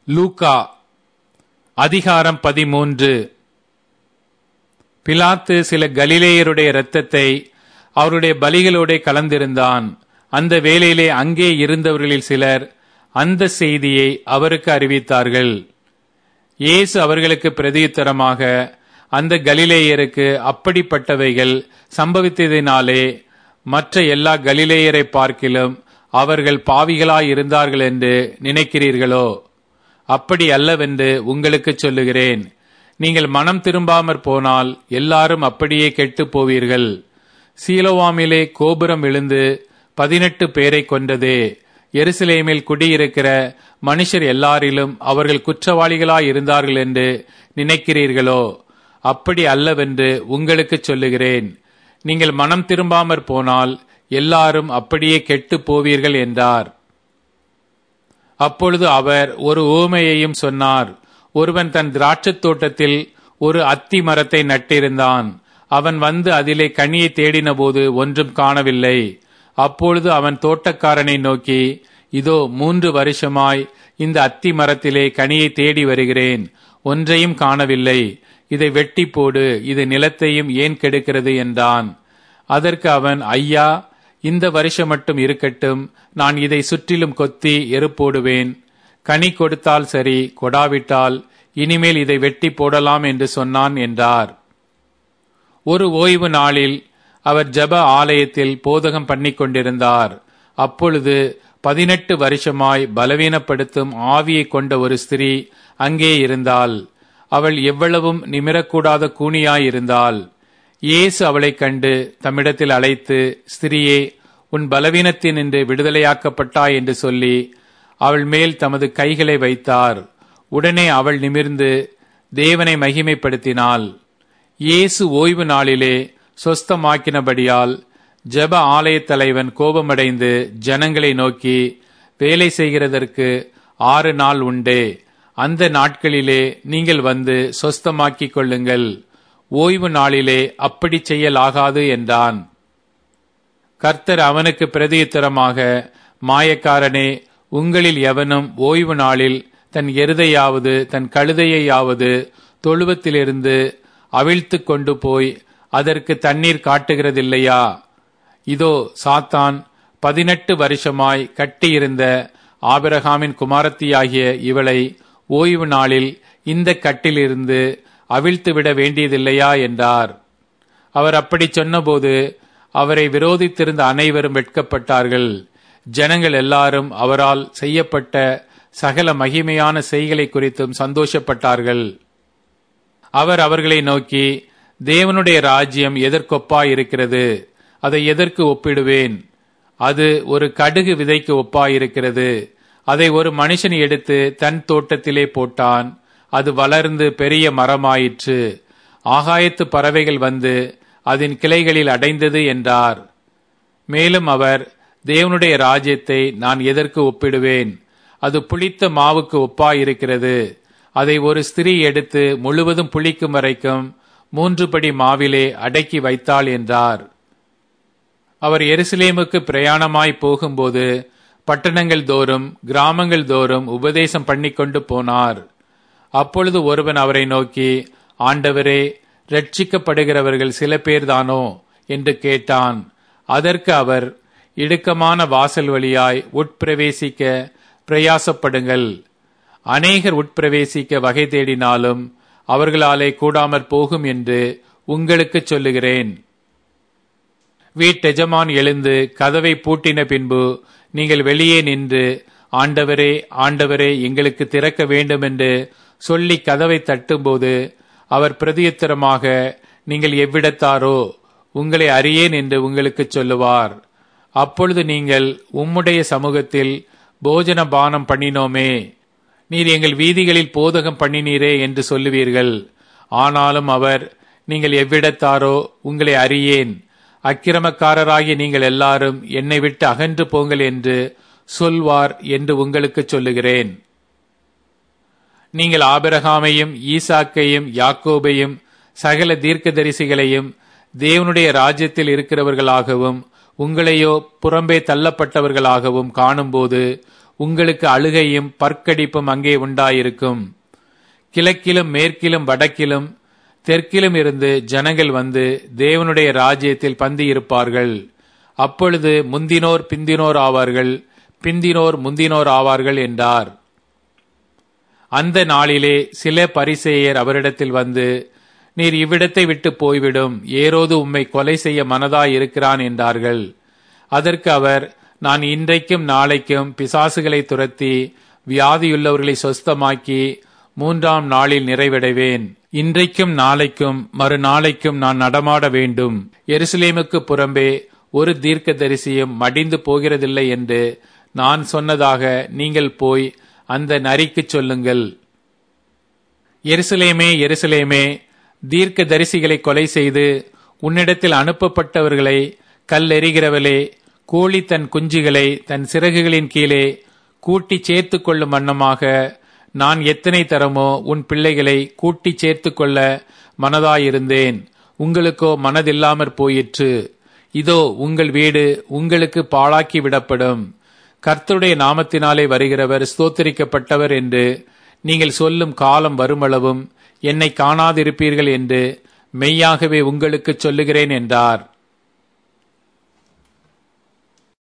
லூக்கா அதிகாரம் பதிமூன்று பிலாத்து சில கலிலேயருடைய இரத்தத்தை அவருடைய பலிகளோட கலந்திருந்தான் அந்த வேளையிலே அங்கே இருந்தவர்களில் சிலர் அந்த செய்தியை அவருக்கு அறிவித்தார்கள் இயேசு அவர்களுக்கு பிரதியுத்தரமாக அந்த கலிலேயருக்கு அப்படிப்பட்டவைகள் சம்பவித்ததினாலே மற்ற எல்லா கலிலேயரை பார்க்கிலும் அவர்கள் பாவிகளாய் இருந்தார்கள் என்று நினைக்கிறீர்களோ அப்படி அல்லவென்று உங்களுக்கு சொல்லுகிறேன் நீங்கள் மனம் திரும்பாமற் போனால் எல்லாரும் அப்படியே கெட்டுப் போவீர்கள் சீலோவாமிலே கோபுரம் விழுந்து பதினெட்டு பேரை கொண்டதே எருசலேமில் குடியிருக்கிற மனுஷர் எல்லாரிலும் அவர்கள் குற்றவாளிகளாய் இருந்தார்கள் என்று நினைக்கிறீர்களோ அப்படி அல்லவென்று உங்களுக்கு சொல்லுகிறேன் நீங்கள் மனம் திரும்பாமற் போனால் எல்லாரும் அப்படியே கெட்டுப் போவீர்கள் என்றார் அப்பொழுது அவர் ஒரு ஊமையையும் சொன்னார் ஒருவன் தன் திராட்சத் தோட்டத்தில் ஒரு அத்தி மரத்தை நட்டிருந்தான் அவன் வந்து அதிலே கனியை தேடினபோது ஒன்றும் காணவில்லை அப்பொழுது அவன் தோட்டக்காரனை நோக்கி இதோ மூன்று வருஷமாய் இந்த அத்தி மரத்திலே கனியை தேடி வருகிறேன் ஒன்றையும் காணவில்லை இதை வெட்டி போடு இது நிலத்தையும் ஏன் கெடுக்கிறது என்றான் அதற்கு அவன் ஐயா இந்த வருஷம் மட்டும் இருக்கட்டும் நான் இதை சுற்றிலும் கொத்தி எருப்போடுவேன் கனி கொடுத்தால் சரி கொடாவிட்டால் இனிமேல் இதை வெட்டி போடலாம் என்று சொன்னான் என்றார் ஒரு ஓய்வு நாளில் அவர் ஜப ஆலயத்தில் போதகம் பண்ணி கொண்டிருந்தார் அப்பொழுது பதினெட்டு வருஷமாய் பலவீனப்படுத்தும் ஆவியை கொண்ட ஒரு ஸ்திரீ அங்கே இருந்தாள் அவள் எவ்வளவும் நிமிரக்கூடாத கூனியாயிருந்தாள் இயேசு அவளைக் கண்டு தம்மிடத்தில் அழைத்து ஸ்திரியே உன் பலவீனத்தினின்று விடுதலையாக்கப்பட்டாய் என்று சொல்லி அவள் மேல் தமது கைகளை வைத்தார் உடனே அவள் நிமிர்ந்து தேவனை மகிமைப்படுத்தினாள் இயேசு ஓய்வு நாளிலே சொஸ்தமாக்கினபடியால் ஜெப ஆலயத் தலைவன் கோபமடைந்து ஜனங்களை நோக்கி வேலை செய்கிறதற்கு ஆறு நாள் உண்டே அந்த நாட்களிலே நீங்கள் வந்து சொஸ்தமாக்கிக் கொள்ளுங்கள் ஓய்வு நாளிலே அப்படி செய்யலாகாது என்றான் கர்த்தர் அவனுக்கு பிரதியுத்தரமாக மாயக்காரனே உங்களில் எவனும் ஓய்வு நாளில் தன் எருதையாவது தன் கழுதையையாவது தொழுவத்திலிருந்து அவிழ்த்து கொண்டு போய் அதற்கு தண்ணீர் காட்டுகிறதில்லையா இதோ சாத்தான் பதினெட்டு வருஷமாய் கட்டியிருந்த ஆபிரகாமின் குமாரத்தியாகிய இவளை ஓய்வு நாளில் இந்த கட்டிலிருந்து அவிழ்த்து விட வேண்டியதில்லையா என்றார் அவர் அப்படி சொன்னபோது அவரை விரோதித்திருந்த அனைவரும் வெட்கப்பட்டார்கள் ஜனங்கள் எல்லாரும் அவரால் செய்யப்பட்ட சகல மகிமையான செய்களை குறித்தும் சந்தோஷப்பட்டார்கள் அவர் அவர்களை நோக்கி தேவனுடைய ராஜ்யம் எதற்கொப்பாய் இருக்கிறது அதை எதற்கு ஒப்பிடுவேன் அது ஒரு கடுகு விதைக்கு ஒப்பாயிருக்கிறது அதை ஒரு மனுஷன் எடுத்து தன் தோட்டத்திலே போட்டான் அது வளர்ந்து பெரிய மரமாயிற்று ஆகாயத்து பறவைகள் வந்து அதன் கிளைகளில் அடைந்தது என்றார் மேலும் அவர் தேவனுடைய ராஜ்யத்தை நான் எதற்கு ஒப்பிடுவேன் அது புளித்த மாவுக்கு ஒப்பாயிருக்கிறது அதை ஒரு ஸ்திரீ எடுத்து முழுவதும் புளிக்கும் வரைக்கும் மூன்று படி மாவிலே அடக்கி வைத்தாள் என்றார் அவர் எருசலேமுக்கு பிரயாணமாய் போகும்போது பட்டணங்கள் தோறும் கிராமங்கள் தோறும் உபதேசம் பண்ணிக்கொண்டு போனார் அப்பொழுது ஒருவன் அவரை நோக்கி ஆண்டவரே ரட்சிக்கப்படுகிறவர்கள் சில பேர்தானோ என்று கேட்டான் அதற்கு அவர் இடுக்கமான வாசல் வழியாய் உட்பிரவேசிக்க பிரயாசப்படுங்கள் அநேகர் உட்பிரவேசிக்க வகை தேடினாலும் அவர்களாலே கூடாமற் போகும் என்று உங்களுக்கு சொல்லுகிறேன் வீட்டெஜமான் எழுந்து கதவை பூட்டின பின்பு நீங்கள் வெளியே நின்று ஆண்டவரே ஆண்டவரே எங்களுக்கு திறக்க வேண்டும் என்று சொல்லி கதவை தட்டும்போது அவர் பிரதியுத்தரமாக நீங்கள் எவ்விடத்தாரோ உங்களை அறியேன் என்று உங்களுக்கு சொல்லுவார் அப்பொழுது நீங்கள் உம்முடைய சமூகத்தில் போஜன பானம் பண்ணினோமே நீர் எங்கள் வீதிகளில் போதகம் பண்ணினீரே என்று சொல்லுவீர்கள் ஆனாலும் அவர் நீங்கள் எவ்விடத்தாரோ உங்களை அறியேன் அக்கிரமக்காரராகிய நீங்கள் எல்லாரும் என்னை விட்டு அகன்று போங்கள் என்று சொல்வார் என்று உங்களுக்கு சொல்லுகிறேன் நீங்கள் ஆபிரகாமையும் ஈசாக்கையும் யாக்கோபையும் சகல தீர்க்கதரிசிகளையும் தேவனுடைய ராஜ்யத்தில் இருக்கிறவர்களாகவும் உங்களையோ புறம்பே தள்ளப்பட்டவர்களாகவும் காணும்போது உங்களுக்கு அழுகையும் பற்கடிப்பும் அங்கே உண்டாயிருக்கும் கிழக்கிலும் மேற்கிலும் வடக்கிலும் தெற்கிலும் இருந்து ஜனங்கள் வந்து தேவனுடைய ராஜ்யத்தில் பந்தி இருப்பார்கள் அப்பொழுது முந்தினோர் பிந்தினோர் ஆவார்கள் பிந்தினோர் முந்தினோர் ஆவார்கள் என்றார் அந்த நாளிலே சில பரிசேயர் அவரிடத்தில் வந்து நீர் இவ்விடத்தை விட்டு போய்விடும் ஏரோது உம்மை கொலை செய்ய மனதாய் இருக்கிறான் என்றார்கள் அதற்கு அவர் நான் இன்றைக்கும் நாளைக்கும் பிசாசுகளை துரத்தி வியாதியுள்ளவர்களை சொஸ்தமாக்கி மூன்றாம் நாளில் நிறைவடைவேன் இன்றைக்கும் நாளைக்கும் மறுநாளைக்கும் நான் நடமாட வேண்டும் எருசலேமுக்கு புறம்பே ஒரு தீர்க்க தரிசியும் மடிந்து போகிறதில்லை என்று நான் சொன்னதாக நீங்கள் போய் அந்த நரிக்கு சொல்லுங்கள் எருசலேமே எருசலேமே தீர்க்க தரிசிகளை கொலை செய்து உன்னிடத்தில் அனுப்பப்பட்டவர்களை கல்லெறிகிறவளே கோழி தன் குஞ்சுகளை தன் சிறகுகளின் கீழே கூட்டி சேர்த்து கொள்ளும் வண்ணமாக நான் எத்தனை தரமோ உன் பிள்ளைகளை கூட்டி சேர்த்து கொள்ள மனதாயிருந்தேன் உங்களுக்கோ மனதில்லாமற் போயிற்று இதோ உங்கள் வீடு உங்களுக்கு பாழாக்கி விடப்படும் கர்த்தருடைய நாமத்தினாலே வருகிறவர் ஸ்தோத்தரிக்கப்பட்டவர் என்று நீங்கள் சொல்லும் காலம் வருமளவும் என்னை காணாதிருப்பீர்கள் என்று மெய்யாகவே உங்களுக்கு சொல்லுகிறேன் என்றார்